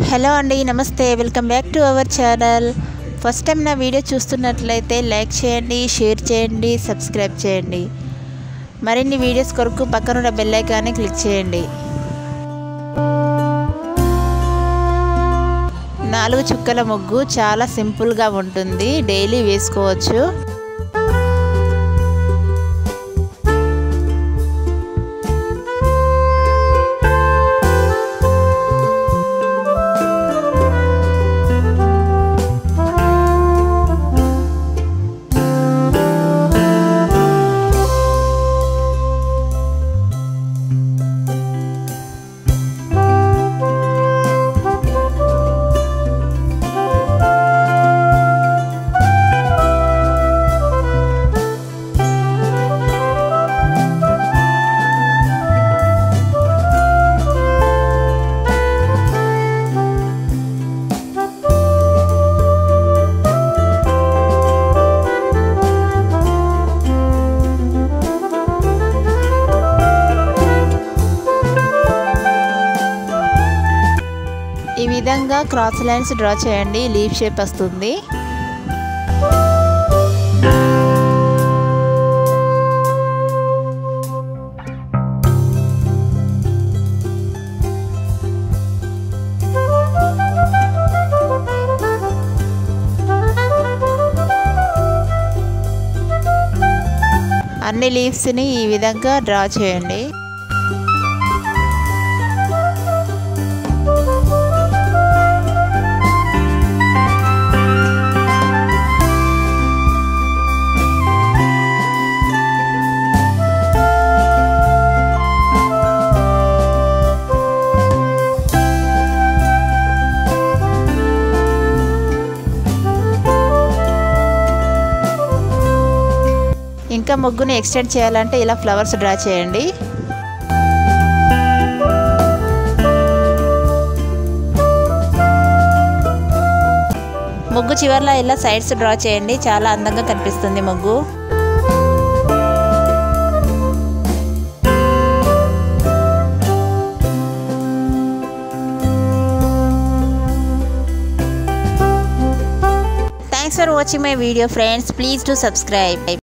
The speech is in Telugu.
హలో అండి నమస్తే welcome back to our channel first time నా వీడియో చూస్తున్నట్లయితే లైక్ చేయండి షేర్ చేయండి సబ్స్క్రైబ్ చేయండి మరిన్ని వీడియోస్ కొరకు పక్కనున్న బెల్ ఐకాన్ని క్లిక్ చేయండి నాలుగు చుక్కల ముగ్గు చాలా సింపుల్గా ఉంటుంది డైలీ వేసుకోవచ్చు ఈ విధంగా క్రాస్ లైన్స్ డ్రా చేయండి లీఫ్ షేప్ వస్తుంది అన్ని లీవ్స్ని ఈ విధంగా డ్రా చేయండి ఇంకా ముగ్గుని ఎక్స్టెండ్ చేయాలంటే ఇలా ఫ్లవర్స్ డ్రా చేయండి ముగ్గు చివర్లో ఇలా సైడ్స్ డ్రా చేయండి చాలా అందంగా కనిపిస్తుంది ముగ్గు thanks for watching my video friends please to subscribe